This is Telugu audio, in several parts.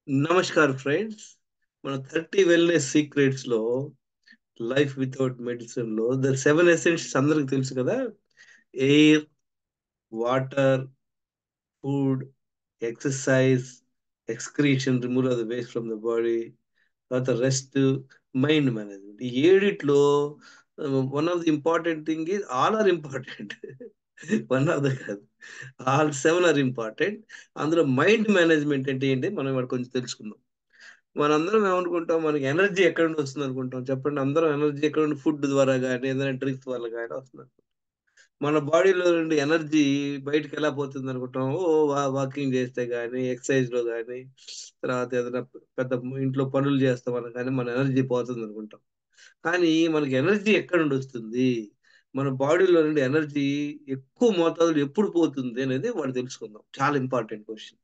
నమస్కార్ ఫ్రెండ్స్ మన థర్టీ వెల్నెస్ సీక్రెట్స్ లో లైఫ్ వితౌట్ మెడిసిన్ లో ద సెవెన్ ఎసెన్స్ అందరికి తెలుసు కదా air water food exercise excretion remove of the waste from the body తర్వాత రెస్ట్ మైండ్ మేనేజ్మెంట్ ఈ ఏడిట్లో one of the important thing is all are important one of the కాదు ఆల్ సెవెన్ ఆర్ ఇంపార్టెంట్ అందులో మైండ్ మేనేజ్మెంట్ అంటే ఏంటి మనం ఇక్కడ కొంచెం తెలుసుకుందాం మనందరం ఏమనుకుంటాం మనకి ఎనర్జీ ఎక్కడ నుండి వస్తుంది అనుకుంటాం చెప్పండి అందరం ఎనర్జీ ఎక్కడ నుండి ఫుడ్ ద్వారా కానీ ఏదైనా డ్రింక్స్ వల్ల కానీ వస్తుంది మన బాడీలో నుండి ఎనర్జీ బయటకు ఎలా పోతుంది అనుకుంటాం ఓ వాకింగ్ చేస్తే కానీ ఎక్సర్సైజ్ లో కానీ తర్వాత ఏదైనా పెద్ద ఇంట్లో పనులు చేస్తామని కానీ మన ఎనర్జీ పోతుంది అనుకుంటాం కానీ మనకి ఎనర్జీ ఎక్కడ నుండి వస్తుంది మన బాడీలో నుండి ఎనర్జీ ఎక్కువ మోతాదులో ఎప్పుడు పోతుంది అనేది వాడు తెలుసుకుందాం చాలా ఇంపార్టెంట్ క్వశ్చన్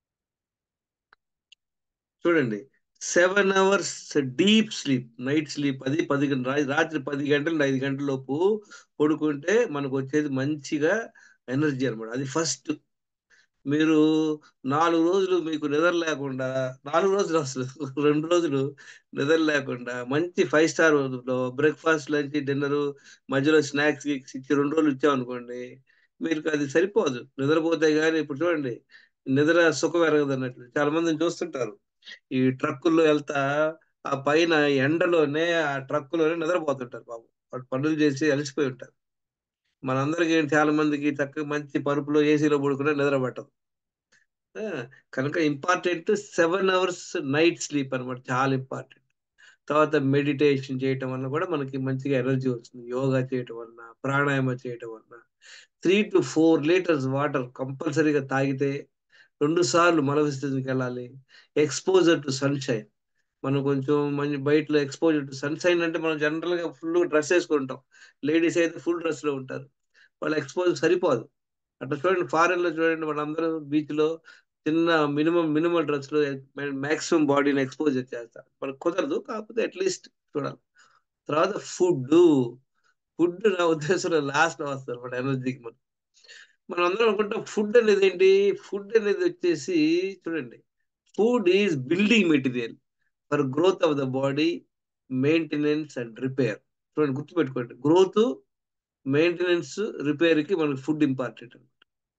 చూడండి seven hours deep sleep night sleep అది పది గంటల రాత్రి పది గంటల ఐదు గంటల లోపు పడుకుంటే మనకు వచ్చేది మంచిగా ఎనర్జీ అనమాట అది ఫస్ట్ మీరు నాలుగు రోజులు మీకు నిద్ర లేకుండా నాలుగు రోజులు వస్తుంది రెండు రోజులు నిద్ర లేకుండా మంచి five star breakfast lunch dinner మధ్యలో స్నాక్స్ ఇచ్చి రెండు రోజులు ఇచ్చామనుకోండి మీకు అది సరిపోదు నిద్రపోతే కానీ ఇప్పుడు చూడండి నిద్ర సుఖం ఎరగదు అన్నట్లు చాలా మందిని చూస్తుంటారు ఈ ట్రక్కుల్లో వెళ్తా ఆ పైన ఎండలోనే ఆ ట్రక్కులోనే నిద్రపోతుంటారు బాబు వాళ్ళు పనులు చేసి అలసిపోయి ఉంటారు మనందరికి చాలా మందికి చక్కగా మంచి పరుపులో ఏసీలో పడుకునే నిద్ర పట్టదు కనుక important seven hours night sleep అనమాట చాలా ఇంపార్టెంట్ తర్వాత మెడిటేషన్ చేయటం వల్ల కూడా మనకి మంచిగా ఎనర్జీ వస్తుంది యోగా చేయటం వల్ల ప్రాణాయామ చేయటం వల్ల three to four litres water కంపల్సరీగా తాగితే రెండు సార్లు మల విస్తృతికి వెళ్ళాలి ఎక్స్పోజర్ టు సన్షైన్ మనం కొంచెం మంచి బయటలో ఎక్స్పోజర్ టు సన్షైన్ అంటే మనం జనరల్ గా ఫుల్ డ్రెస్ వేసుకుంటాం లేడీస్ అయితే ఫుల్ డ్రెస్ లో ఉంటారు వాళ్ళ ఎక్స్పోజర్ సరిపోదు అట్లా చూడండి ఫారెన్ లో చూడండి వాళ్ళందరూ బీచ్ లో చిన్న మినిమం మినిమం డ్రెస్ లో మాక్సిమం బాడీని ఎక్స్పోజర్ చేస్తారు మనకు కుదరదు కాకపోతే అట్లీస్ట్ చూడాలి తర్వాత ఫుడ్ ఫుడ్ నా ఉద్దేశంలో లాస్ట్ లో వస్తారు మన ఎనర్జీకి మనం మనం అందరం అనుకుంటాం ఫుడ్ అనేది ఏంటి ఫుడ్ అనేది వచ్చేసి చూడండి food is building material for growth of the body maintenance and repair చూడండి గుర్తుపెట్టుకోండి గ్రోత్ మెయింటెనెన్స్ రిపేర్ కి మనకి ఫుడ్ ఇంపార్టెంట్ అనమాట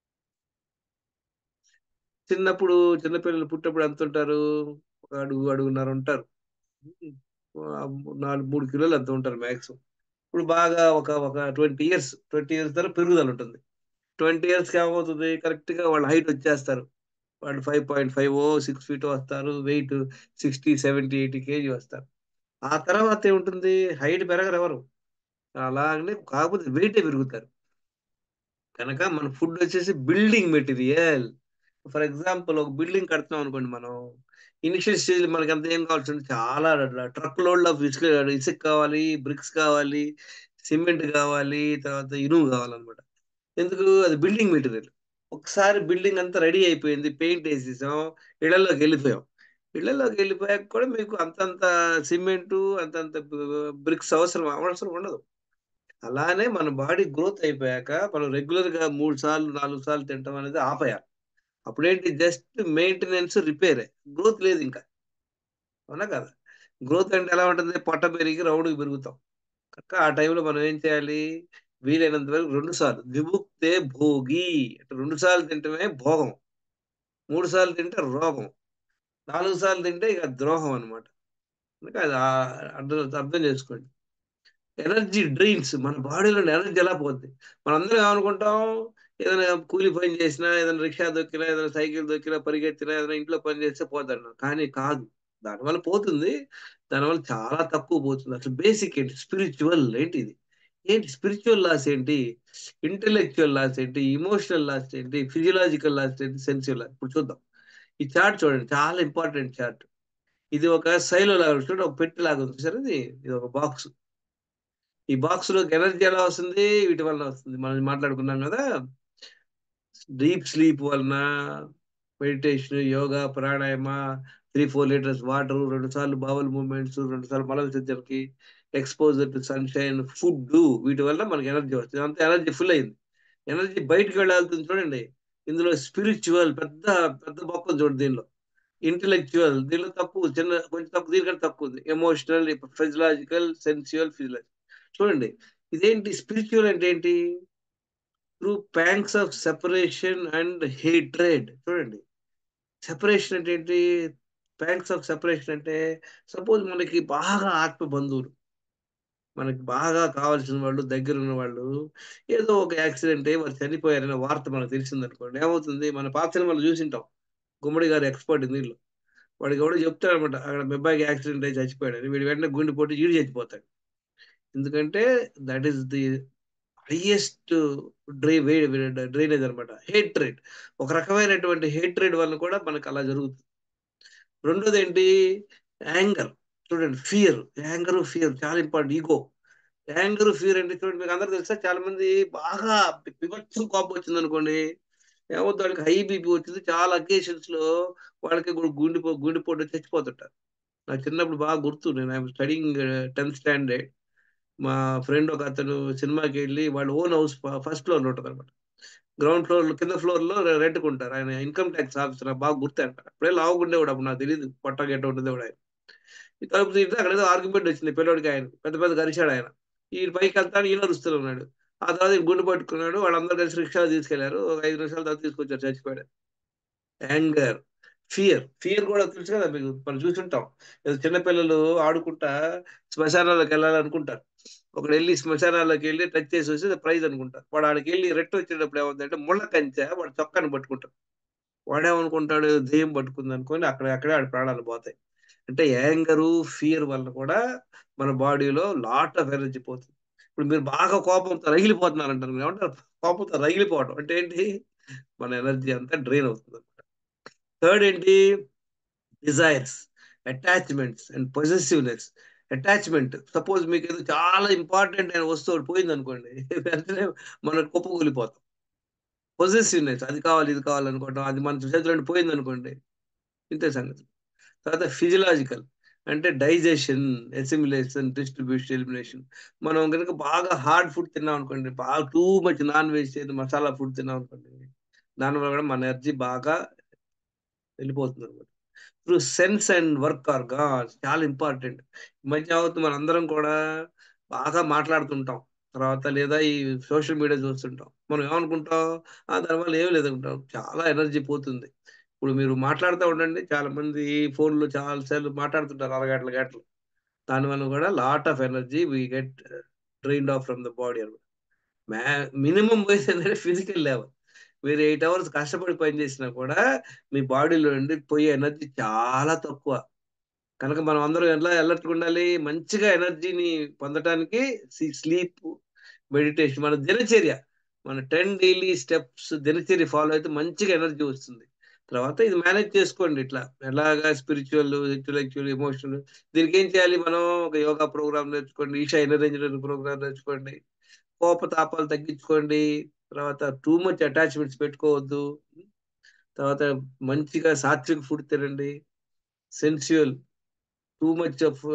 చిన్నప్పుడు చిన్నపిల్లలు పుట్టప్పుడు ఎంత ఉంటారు ఒక అడుగు అడుగున్నర ఉంటారు నాలుగు మూడు కిలోలు అంత ఉంటారు మ్యాక్సిమం ఇప్పుడు బాగా ఒక ఒక ట్వంటీ ఇయర్స్ ట్వంటీ ఇయర్స్ తర్వాత పెరుగుదల ఉంటుంది ట్వంటీ ఇయర్స్కి ఏమవుతుంది కరెక్ట్గా వాళ్ళ హైట్ వచ్చేస్తారు వాళ్ళు five point five or six feet వస్తారు weight sixty seventy eighty KG వస్తారు ఆ తర్వాత ఏముంటుంది హైట్ పెరగరు ఎవరు అలాగనే కాకపోతే వెయిటే పెరుగుతారు కనుక మన ఫుడ్ వచ్చేసి బిల్డింగ్ మెటీరియల్ ఫర్ ఎగ్జాంపుల్ ఒక బిల్డింగ్ కడుతున్నాం అనుకోండి మనం ఇనిషియల్ స్టేజ్ మనకి అంత ఏం కావాల్సి ఉంటుంది చాలా ట్రక్ లోడ్ ఆఫ్ ఇసుక ఇసుక కావాలి బ్రిక్స్ కావాలి సిమెంట్ కావాలి తర్వాత ఇనుము కావాలన్నమాట ఎందుకు అది బిల్డింగ్ మెటీరియల్ ఒకసారి బిల్డింగ్ అంతా రెడీ అయిపోయింది పెయింట్ వేసేసాం ఇళ్లలోకి వెళ్ళిపోయాం ఇళ్లలోకి వెళ్ళిపోయాక కూడా మీకు అంతంత సిమెంట్ అంతంత బ్రిక్స్ అవసరం అవసరం ఉండదు అలానే మన బాడీ గ్రోత్ అయిపోయాక మనం రెగ్యులర్ గా మూడు సార్లు నాలుగు సార్లు తింటాం అనేది ఆపేయాలి అప్పుడేంటి జస్ట్ మెయింటెనెన్స్ రిపేరే గ్రోత్ లేదు ఇంకా అవునా కదా గ్రోత్ అంటే ఎలా ఉంటుంది పొట్ట పెరిగి రౌండ్కి పెరుగుతాం కనుక ఆ టైంలో మనం ఏం చేయాలి వీలైనంత వరకు రెండు సార్లు విముక్తే భోగి అంటే రెండు సార్లు తింటమే భోగం మూడు సార్లు తింటే రోగం నాలుగు సార్లు తింటే ఇక ద్రోహం అనమాట అందుకే అది అర్థం అర్థం చేసుకోండి ఎనర్జీ డ్రైన్స్ మన బాడీలో ఎనర్జీ ఎలా పోద్ది మనందరం ఏమనుకుంటాం ఏదైనా కూలి పని చేసినా ఏదైనా రిక్షా దొక్కినా ఏదైనా సైకిల్ దొక్కినా పరిగెత్తినా ఏదైనా ఇంట్లో పని చేస్తే పోతాడు కానీ కాదు దానివల్ల పోతుంది దానివల్ల చాలా తక్కువ పోతుంది అసలు బేసిక్ ఏంటి స్పిరిచువల్ ఏంటి ఇది ఏంటి స్పిరిచువల్ లాస్ ఏంటి ఇంటెలెక్చువల్ లాస్ ఏంటి ఇమోషనల్ లాస్ ఏంటి ఫిజియలాజికల్ లాస్ ఏంటి సెన్సివల్ లాస్ ఇప్పుడు చూద్దాం ఈ చార్ట్ చూడండి చాలా ఇంపార్టెంట్ చార్ట్ ఇది ఒక శైలో లాగా చూడండి ఒక పెట్టి లాగా ఉంది సరే ఇది ఇది ఒక బాక్స్ ఈ బాక్స్ లోకి ఎనర్జీ ఎలా వస్తుంది వీటి వల్ల వస్తుంది మనం మాట్లాడుకున్నాం కదా డీప్ స్లీప్ వలన మెడిటేషన్ యోగా ప్రాణాయామ త్రీ ఫోర్ లీటర్స్ వాటర్ రెండు సార్లు బావల్ మూవ్మెంట్స్ రెండు సార్లు మల విసర్జనకి ఎక్స్పోజర్ టు సన్షైన్ ఫుడ్ వీటి వల్ల మనకి ఎనర్జీ వస్తుంది అంత ఎనర్జీ ఫుల్ అయింది ఎనర్జీ బయటకు వెళ్ళాల్సింది చూడండి ఇందులో స్పిరిచువల్ పెద్ద పెద్ద బొక్కలు చూడండి దీనిలో ఇంటెలెక్చువల్ దీనిలో తక్కువ చిన్న కొంచెం తక్కువ దీనికంటే తక్కువ ఉంది ఎమోషనల్ ఫిజియలాజికల్ సెన్సువల్ ఫిజియలాజికల్ చూడండి ఇదేంటి స్పిరిచువల్ అంటే ఏంటి through pangs of separation and hatred చూడండి సెపరేషన్ అంటే ఏంటి ప్యాంక్స్ ఆఫ్ సెపరేషన్ అంటే సపోజ్ మనకి బాగా ఆత్మ బంధువులు మనకి బాగా కావాల్సిన వాళ్ళు దగ్గర ఉన్న వాళ్ళు ఏదో ఒక యాక్సిడెంట్ అయ్యి వారు చనిపోయారనే వార్త మనకు తెలిసింది అనుకోండి ఏమవుతుంది మన పాత సినిమాలు చూసింటాం గుమ్మడి గారు ఎక్స్పర్ట్ దీనిలో వాడికి ఎవడో చెప్తాడు అనమాట అక్కడ మీ అబ్బాయికి యాక్సిడెంట్ అయ్యి చచ్చిపోయాడు వీడి వెంటనే గుండె పోటీ ఈడు చచ్చిపోతాడు ఎందుకంటే that is the highest dry drainage అనమాట హేట్రేడ్ ఒక రకమైనటువంటి హేట్రేడ్ వల్ల కూడా మనకు అలా జరుగుతుంది రెండోది ఏంటి యాంగర్ చూడండి ఫియర్ యాంగర్ ఫియర్ చాలా ఇంపార్టెంట్ ఈగో యాంగర్ ఫియర్ అంటే చూడండి మీకు అందరూ తెలుసా చాలా మంది బాగా విభత్సం కోపం వచ్చింది అనుకోండి ఏమవుతుంది వాళ్ళకి హై బీపీ వచ్చింది చాలా అకేషన్స్ లో వాళ్ళకి గుండె గుండెపోటు చచ్చిపోతుంటారు నాకు చిన్నప్పుడు బాగా గుర్తు నేను ఐఎమ్ స్టడింగ్ టెన్త్ స్టాండర్డ్ మా ఫ్రెండ్ ఒక అతను సినిమాకి వెళ్ళి వాళ్ళ ఓన్ హౌస్ ఫస్ట్ ఫ్లోర్ ఉంటుంది అనమాట గ్రౌండ్ ఫ్లోర్ కింద ఫ్లోర్ లో రెంట్కుంటారు ఆయన ఇన్కమ్ ట్యాక్స్ ఆఫీసర్ బాగా గుర్తు అంటారు అప్పుడే లావుకుండే కూడా అప్పుడు నాకు తెలియదు పొట్ట గెట్ట ఉంటుంది కూడా ఆయన ఈ తలుపు తీరితే అక్కడ ఏదో ఆర్గ్యుమెంట్ వచ్చింది పిల్లడికి ఆయన పెద్ద పెద్ద గరిచాడు ఆయన ఈ పైకి వెళ్తాను ఈయన రుస్తూ ఉన్నాడు ఆ తర్వాత గుండు పట్టుకున్నాడు వాళ్ళందరూ కలిసి రిక్షాలో తీసుకెళ్లారు ఒక ఐదు నిమిషాల తర్వాత తీసుకొచ్చారు చచ్చిపోయాడు యాంగర్ ఫియర్ ఫియర్ కూడా తెలుసు కదా మీకు మనం చూస్తుంటాం చిన్నపిల్లలు ఆడుకుంటా శ్మశానాలకు వెళ్ళాలనుకుంటారు ఒకడు వెళ్ళి శ్మశానాలకు వెళ్ళి టచ్ చేసి వస్తే ప్రైజ్ అనుకుంటారు వాడు ఆడికి వెళ్ళి రెట్టు వచ్చేటప్పుడు ఏమవుతుందంటే ముళ్ళ కంచె వాడు చొక్కాని పట్టుకుంటాడు వాడేమనుకుంటాడు దెయ్యం పట్టుకుంది అనుకొని అక్కడ అక్కడే ఆడి ప్రాణాలు పోతాయి అంటే యాంగరు ఫియర్ వల్ల కూడా మన బాడీలో లాట్ ఆఫ్ ఎనర్జీ పోతుంది ఇప్పుడు మీరు బాగా కోపంతో రగిలిపోతున్నారు అంటారు ఏమంటారు కోపంతో రగిలిపోవడం అంటే ఏంటి మన ఎనర్జీ అంతా డ్రైన్ అవుతుంది అనమాట థర్డ్ ఏంటి desires attachments and possessiveness attachment suppose మీకు ఏదో చాలా ఇంపార్టెంట్ అయిన వస్తువు పోయింది అనుకోండి వెంటనే మనం కుప్పకూలిపోతాం పొజెసివ్నెస్ అది కావాలి ఇది కావాలి అనుకోవటం అది మన చేతిలో పోయింది అనుకోండి ఇంతే సంగతి తర్వాత ఫిజియలాజికల్ అంటే డైజెషన్ ఎసిమిలేషన్ డిస్ట్రిబ్యూషన్ ఎలిమినేషన్ మనం కనుక బాగా హార్డ్ ఫుడ్ తిన్నాం అనుకోండి బాగా too much non veg masala food తిన్నాం అనుకోండి దానివల్ల కూడా మన ఎనర్జీ బాగా వెళ్ళిపోతుంది అనమాట through sense and work organs చాలా ఇంపార్టెంట్ ఈ మధ్య అవుతుంది మన అందరం కూడా బాగా మాట్లాడుతుంటాం తర్వాత లేదా ఈ సోషల్ మీడియా చూస్తుంటాం మనం ఏమనుకుంటాం ఆ దానివల్ల ఏం లేదనుకుంటాం చాలా ఎనర్జీ పోతుంది ఇప్పుడు మీరు మాట్లాడుతూ ఉండండి చాలా మంది ఫోన్లో చాలా సార్లు మాట్లాడుతుంటారు అరగంటల గంటలు దానివల్ల కూడా lot of energy we get drained off from the body అనమాట మ్యా మినిమం వయసు ఏంటంటే ఫిజికల్ లెవెల్ మీరు ఎయిట్ అవర్స్ కష్టపడి పని చేసినా కూడా మీ బాడీలో నుండి పోయే ఎనర్జీ చాలా తక్కువ కనుక మనం అందరం ఎలా ఎలర్ట్గా ఉండాలి మంచిగా ఎనర్జీని పొందడానికి స్లీప్ మెడిటేషన్ మన దినచర్య మన టెన్ డైలీ స్టెప్స్ దినచర్య ఫాలో అయితే మంచిగా ఎనర్జీ వస్తుంది తర్వాత ఇది మేనేజ్ చేసుకోండి ఇట్లా ఎలాగా స్పిరిచువల్ ఇంటలెక్చువల్ ఎమోషనల్ దీనికి ఏం చేయాలి మనం ఒక యోగా ప్రోగ్రామ్ నేర్చుకోండి ఈషా ఇన్నర్ ఇంజనీరింగ్ ప్రోగ్రామ్ నేర్చుకోండి కోప తాపాలు తగ్గించుకోండి తర్వాత టూ మచ్ అటాచ్మెంట్స్ పెట్టుకోవద్దు తర్వాత మంచిగా సాత్విక ఫుడ్ తినండి సెన్సువల్ టూ మచ్ ఆఫ్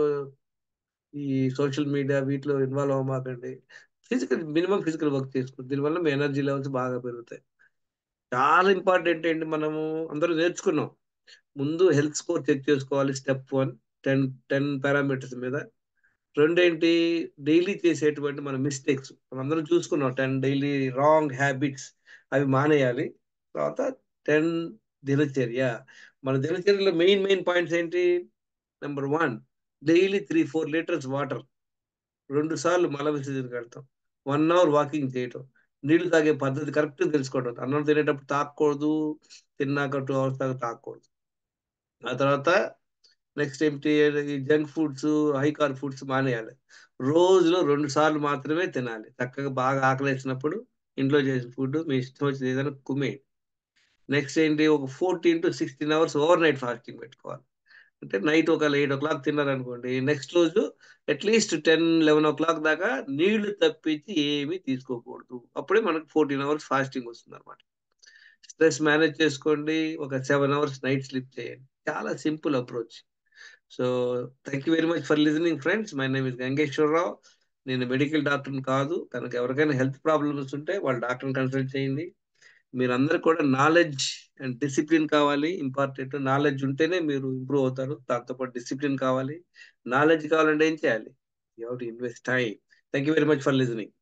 ఈ సోషల్ మీడియా వీటిలో ఇన్వాల్వ్ అవ్వమాకండి ఫిజికల్ మినిమం ఫిజికల్ వర్క్ చేసుకోండి దీనివల్ల మీ ఎనర్జీ లెవెల్స్ బాగా పెరుగుతాయి చాలా ఇంపార్టెంట్ ఏంటి మనము అందరూ నేర్చుకున్నాం ముందు హెల్త్ స్కోర్ చెక్ చేసుకోవాలి step one ten ten parameters మీద రెండేంటి డైలీ చేసేటువంటి మన మిస్టేక్స్ మనందరం చూసుకున్నాం టెన్ డైలీ రాంగ్ హ్యాబిట్స్ అవి మానేయాలి తర్వాత టెన్ దినచర్య మన దినచర్యలో మెయిన్ మెయిన్ పాయింట్స్ ఏంటి number one daily three four litres water రెండు సార్లు మల విసర్జనకి వెళ్తాం వన్ అవర్ వాకింగ్ చేయటం నీళ్లు తాగే పద్ధతి కరెక్ట్ తెలుసుకోవడం అన్నం తినేటప్పుడు తాగకూడదు తిన్నాక టూ అవర్స్ దాకా తాగకూడదు ఆ తర్వాత నెక్స్ట్ ఏంటి junk foods high carb foods మానేయాలి రోజులో రెండు సార్లు మాత్రమే తినాలి చక్కగా బాగా ఆకలేసినప్పుడు ఇంట్లో చేసిన ఫుడ్ మీ ఇష్టం వచ్చింది ఏదైనా కుమ్మేయండి నెక్స్ట్ ఏంటి ఒక fourteen to sixteen hours overnight fasting పెట్టుకోవాలి అంటే నైట్ ఒక ఎయిట్ ఓ క్లాక్ తిన్నారనుకోండి నెక్స్ట్ రోజు at least ten eleven o'clock దాకా నీళ్లు తప్పించి ఏమీ తీసుకోకూడదు అప్పుడే మనకు ఫోర్టీన్ అవర్స్ ఫాస్టింగ్ వస్తుంది అనమాట స్ట్రెస్ మేనేజ్ చేసుకోండి ఒక సెవెన్ అవర్స్ నైట్ స్లీప్ చేయండి చాలా simple approach so thank you very much for listening friends my name is Gangeshwararao నేను మెడికల్ డాక్టర్ని కాదు కనుక ఎవరికైనా హెల్త్ ప్రాబ్లమ్స్ ఉంటే వాళ్ళ డాక్టర్ని కన్సల్ట్ చేయండి మీరందరూ కూడా నాలెడ్జ్ అండ్ డిసిప్లిన్ కావాలి ఇంపార్టెంట్ నాలెడ్జ్ ఉంటేనే మీరు ఇంప్రూవ్ అవుతారు దాంతోపాటు డిసిప్లిన్ కావాలి నాలెడ్జ్ కావాలంటే ఏం చేయాలి you to invest time thank you very much for listening